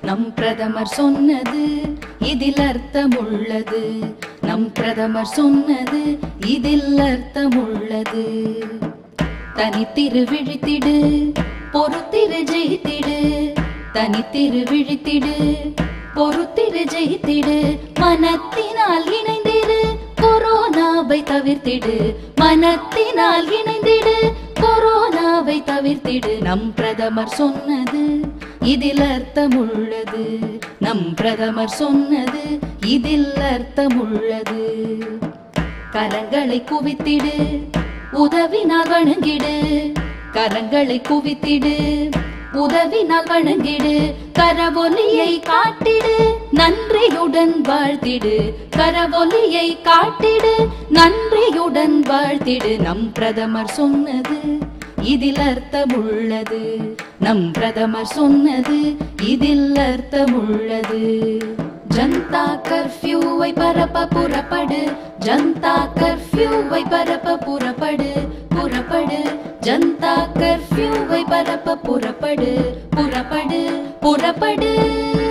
நம் பிரதமர் சொன்னது இதில் அர்த்தம் உள்ளது நம் பிரதமர் சொன்னது இதில் அர்த்தம் உள்ளது தனித்திரு விழித்திடு பொறுத்திரு ஜெயித்திடு தனித்திரு விழித்திடு பொறுத்திரு ஜெயித்திடு மனத்தினால் இணைந்திடு கொரோனாவை தவிர்த்திடு மனத்தினால் இணைந்திடு கொரோனாவை தவிர்த்திடு நம் பிரதமர் சொன்னது இதில் அர்த்தம் உள்ளது நம் பிரதமர் சொன்னது இதில் அர்த்தம் உள்ளது கரங்களை குவித்திடு உதவினால் வணங்கிடு கரங்களை குவித்திடு உதவினால் வணங்கிடு கரவொலியை காட்டிடு நன்றியுடன் வாழ்த்திடு கரவொலியை காட்டிடு நன்றியுடன் வாழ்த்திடு நம் பிரதமர் சொன்னது இதில் அர்த்தம் உள்ளது நம் பிரதமர் சொன்னது இதில் அர்த்தம் உள்ளது ஜனதா கர்ஃபியூவை பரப்ப புறப்படு ஜனதா கர்ஃபியூவை பரப்ப புறப்படு புறப்படு ஜனதா கர்ஃபியூவை பரப்ப புறப்படு புறப்படு புறப்படு